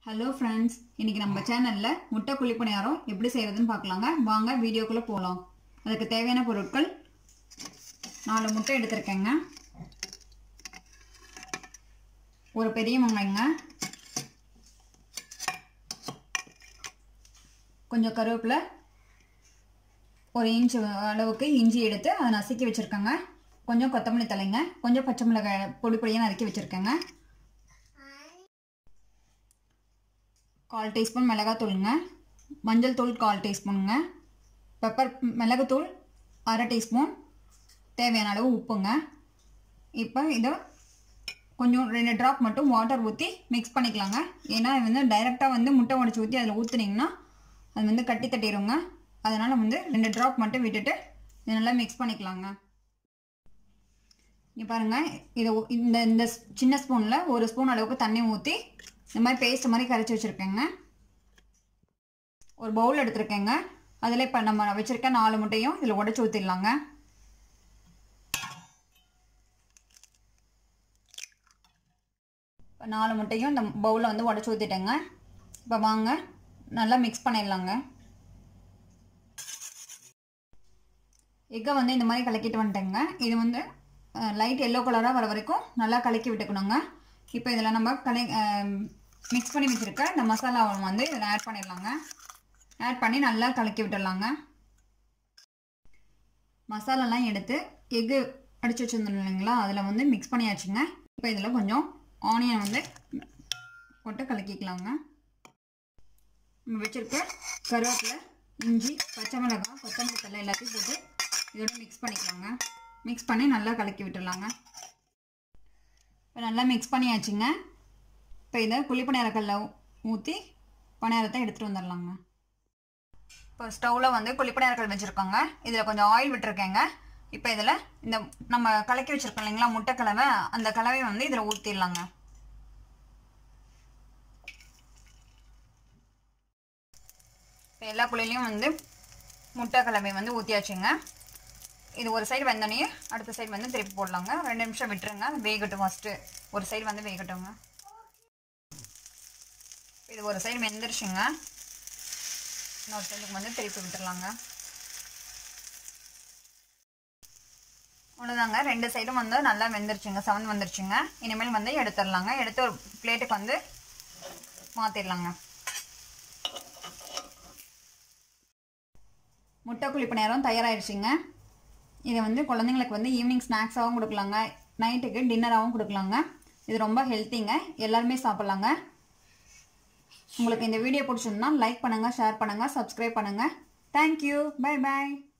hello friends இன்னைக்கு நம்ம சேனலில் முட்டை குழிப்பணியாரம் எப்படி செய்கிறதுன்னு பார்க்கலாங்க வாங்க வீடியோக்குள்ளே போகலாம் அதுக்கு தேவையான பொருட்கள் நாலு முட்டை எடுத்திருக்கேங்க ஒரு பெரிய வெங்காயங்க கொஞ்சம் கருவேப்பிலை ஒரு இன்ச் அளவுக்கு இஞ்சி எடுத்து அதை நசுக்கி வச்சுருக்கேங்க கொஞ்சம் கொத்தமல்லி தலைங்க கொஞ்சம் பச்சை மிளகாய் பொடி பொடியாக நறுக்கி வச்சுருக்கேங்க கால் டீஸ்பூன் மிளகாத்தூளுங்க மஞ்சள் தூள் கால் டீஸ்பூனுங்க பெப்பர் மிளகுத்தூள் அரை டீஸ்பூன் தேவையான அளவு உப்புங்க இப்போ இதை கொஞ்சம் ரெண்டு ட்ராப் மட்டும் வாட்டர் ஊற்றி மிக்ஸ் பண்ணிக்கலாங்க ஏன்னா இது வந்து டைரெக்டாக வந்து முட்டை உடச்சி ஊற்றி அதில் ஊற்றுனீங்கன்னா அது வந்து கட்டி தட்டிடுங்க அதனால் வந்து ரெண்டு ட்ராப் மட்டும் விட்டுட்டு இதை நல்லா மிக்ஸ் பண்ணிக்கலாங்க இங்கே பாருங்கள் இதை இந்த இந்த சின்ன ஸ்பூனில் ஒரு ஸ்பூன் அளவுக்கு தண்ணி ஊற்றி இந்த மாதிரி பேஸ்ட் மாதிரி கரைச்சி வச்சுருக்கேங்க ஒரு பவுல் எடுத்துருக்கேங்க அதில் இப்போ நம்ம வச்சுருக்க நாலு முட்டையும் இதில் உடச்சி ஊற்றிடலாங்க இப்போ நாலு முட்டையும் இந்த பவுலில் வந்து உடச்சி ஊற்றிட்டேங்க இப்போ வாங்க நல்லா மிக்ஸ் பண்ணிடலாங்க எக்கை வந்து இந்த மாதிரி கலக்கிட்டு வந்துட்டேங்க இது வந்து லைட் எல்லோ கலராக வர வரைக்கும் நல்லா கலக்கி விட்டுக்கணுங்க இப்போ இதில் நம்ம கலை மிக்ஸ் பண்ணி வச்சுருக்க இந்த மசாலாவை வந்து இதில் ஆட் பண்ணிடலாங்க ஆட் பண்ணி நல்லா கலக்கி விட்டுடலாங்க மசாலாலாம் எடுத்து எக்கு அடித்து வச்சுருந்தோம் இல்லைங்களா அதில் வந்து மிக்ஸ் பண்ணியாச்சுங்க இப்போ இதில் கொஞ்சம் ஆனியன் வந்து போட்டு கலக்கிக்கலாங்க நம்ம வச்சுருக்க கருவேப்பிலை இஞ்சி பச்சை மிளகாய் கொத்தமல்லி தலை எல்லாத்தையும் போட்டு இதோட மிக்ஸ் பண்ணிக்கலாங்க மிக்ஸ் பண்ணி நல்லா கலக்கி விட்டுடலாங்க இப்போ நல்லா மிக்ஸ் பண்ணியாச்சுங்க இப்போ இதை குழிப்பணியாரக்கல்ல ஊற்றி பணியாரத்தை எடுத்துகிட்டு வந்துடலாங்க இப்போ ஸ்டவ்வில் வந்து குழிப்பணியாரக்கல் வச்சுருக்கோங்க இதில் கொஞ்சம் ஆயில் விட்டுருக்கேங்க இப்போ இதில் இந்த நம்ம கலக்கி வச்சுருக்கோம் இல்லைங்களா முட்டை கலவை அந்த கலவையை வந்து இதில் ஊற்றிடலாங்க இப்போ எல்லா குழிலையும் வந்து முட்டை கலவை வந்து ஊற்றியாச்சுங்க இது ஒரு சைடு வந்தோடனே அடுத்த சைடு வந்து திருப்பி போடலாங்க ரெண்டு நிமிஷம் விட்டுருங்க வேகட்டும் ஃபஸ்ட்டு ஒரு சைடு வந்து வேகட்டுங்க இது ஒரு சைடு வெந்துருச்சுங்க இன்னொரு சைடுக்கு வந்து திருப்பி விட்டுடலாங்க அவ்வளோதாங்க ரெண்டு சைடும் வந்து நல்லா வெந்துருச்சுங்க செவன் வந்துருச்சுங்க இனிமேல் வந்து எடுத்துடலாங்க எடுத்து ஒரு பிளேட்டுக்கு வந்து மாற்றிடலாங்க முட்டை குழிப்பு நேரம் தயாராகிடுச்சிங்க இதை வந்து குழந்தைங்களுக்கு வந்து ஈவினிங் ஸ்நாக்ஸாகவும் கொடுக்கலாங்க நைட்டுக்கு டின்னராகவும் கொடுக்கலாங்க இது ரொம்ப ஹெல்த்திங்க எல்லாருமே சாப்பிட்லாங்க உங்களுக்கு இந்த வீடியோ பிடிச்சிருந்தா லைக் பண்ணுங்கள் ஷேர் பண்ணுங்கள் சப்ஸ்கிரைப் பண்ணுங்கள் தேங்க்யூ பை பாய்